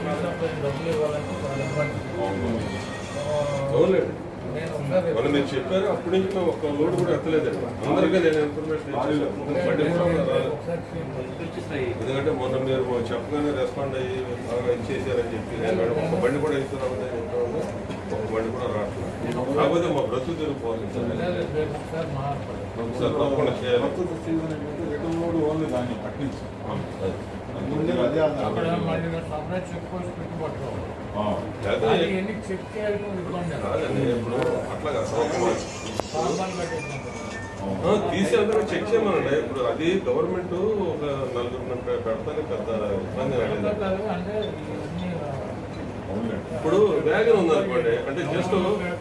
డబ్బులు ఇవ్వాలంటే చాలా ఇబ్బంది అవునండి నేను ఒకసారి మనం మీరు చెప్పారు అప్పటి నుంచి మేము ఒక్క లోడ్ కూడా ఎత్తలేదండి అందరికీ నేను ఇన్ఫర్మేషన్ ఇచ్చేసాను బండి కూడా రాలేదు. ఒకసారి చేయండి. ఎందుకంటే మొన్న మీరు చెప్పగానే రెస్పాండ్ అయ్యి బాగా ఇచ్చేసారని చెప్పి నేను మేడం ఒక బండి కూడా ఇస్తున్నామని చెప్పాము ఒక బండి కూడా రావట్లేదు కాకపోతే మా బ్రతుకు తిరిగిపోవాలి సార్ లేదు, రేపు ఒకసారి మాట్లాడండి. సార్ తప్పకుండా చేయాలి ప్రస్తుత సీజన్ ఏంటంటే రిటర్న్ లోడ్ ఓన్లీ దాన్ని పట్టించి అది. ముందే అదే అక్కడ మళ్ళీ సపరేట్ చెక్ పోస్ట్ పెట్టి పట్టుకోవాలి అదే అది ఎన్ని చెక్ చేయడం ఇబ్బంది కాదండి ఇప్పుడు అట్లా కాదు సార్ ఒక మాట. సామాన్ కట్టేసాను ఆ, తీసి అందరూ చెక్ చేయమనండి ఇప్పుడు అది గవర్నమెంట్ ఒక నలుగురు పెడతానే పెద్ద ఇబ్బంది అట్లా లేదు కాదు అంటే ఇవన్నీ ఇప్పుడు వ్యాగన్ ఉందనుకోండి అంటే జస్ట్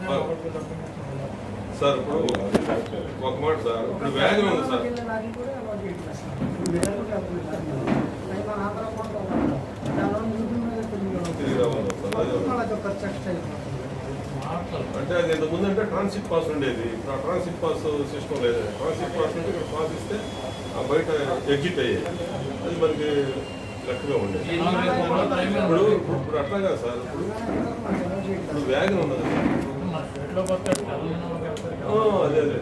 సార్ ఇప్పుడు ఒక మాట సార్ ఇప్పుడు వ్యాగన్ ఉంది సార్ తిరిగి రావాలి సార్ అదే ఉంది. మార్చాలి అంటే అది ఇంత ముందు అంటే ట్రాన్సిట్ పాస్ ఉండేది ఇప్పుడు ఆ ట్రాన్సిట్ పాస్ సిస్టమ్ లేదు ట్రాన్సిట్ పాస్ ఉంటే ఇక్కడ పాస్ ఇస్తే ఆ బయట ఎగ్జిట్ అయ్యేది అది మనకి లెక్కగా ఉండేది ఇప్పుడు ఇప్పుడు అట్లా కాదు సార్ ఇప్పుడు ఇప్పుడు వ్యాగన్ ఉన్నది మా స్టేట్లో కొత్త తెలంగాణ ఆ, అదే అదే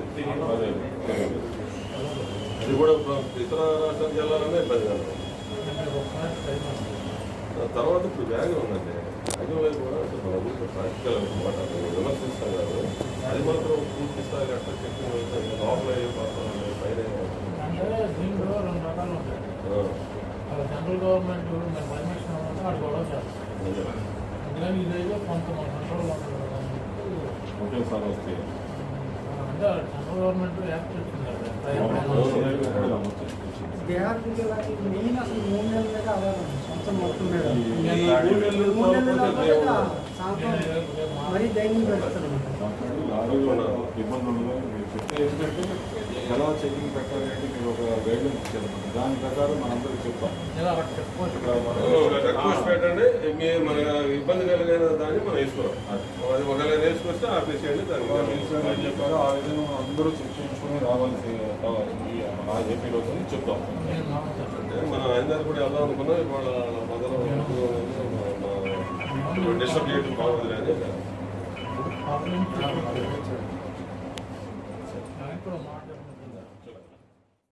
అది కూడా ఇప్పుడు ఇతర రాష్ట్రానికి వెళ్ళాలన్నా ఇబ్బంది కాదు ఒకసారి ట్రై చేస్తాను ఆ తర్వాత ఇప్పుడు వ్యాగన్ ఉందండి వ్యాగన్లో కూడా అసలు మన ఊరికి ప్రాక్టికల్ మాట విమర్శిస్తాం కాదు అది మాత్రం పూర్తి స్థాయిలో ఎట్లా చెప్పింది అయితే లోపల ఏ పడుతుంది పైన ఏం పడుతుంది. అంటే దీంట్లో రెండు రకాలు ఉంటాయి ఆ, అక్కడ సెంట్రల్ గవర్నమెంట్ మేము పర్మిషన్ ఇవ్వాలంటే అక్కడ గొడవ చేస్తాం అదే. అందుకని ఇదైతే కొంత మన కంట్రోల్లో ఉంటుంది కదా అని చెప్పి, ఒకేసారి వస్తే అంటే సెంట్రల్ గవర్నమెంట్ యాక్ట్ వచ్చింది కదా మెయిన్ అసలు మూడు నెలల మీద ఆధారం సొంతం మొత్తం మీద ఈ మూడు నెలలు మూడు నెలల పోతే లోపల దేవుడు. సంవత్సరం మరీ దైన్యం పెడుతున్నాం ఆరోగ్యంలో ఇబ్బంది ఉండదు మీరు చెప్తే ఏంటంటే ఎలా చెకింగ్ పెట్టాలి అంటే మీరు ఒక గైడ్లైన్స్ ఇచ్చారు దాని ప్రకారం మనందరికి చెప్తాం ఏదో అక్కడ చెప్పుకోవచ్చు ఇక్కడ మనం రిక్వెస్ట్ పెట్టండి మీరు మన ఇబ్బంది కలిగిన దాన్ని మనం వేసుకోవాలి అది ఒకవేళ వేసుకొస్తే ఆపేసేయండి దాన్ని ఎవరు పిలిచారు అని చెప్పారో ఆ విధంగా మనం అందరూ చెక్ చేయించుకొని రావాల్సి రావాలి. మన ఏపీలో వచ్చి చెప్తాం నేను మాట్లాడతాను అంటే మనం ఆయన దగ్గర కూడా వెళ్దాం అనుకున్నాం ఇవాళ మొదలు డిస్టర్బ్ చేయడం బాగుంది అని పబ్లిక్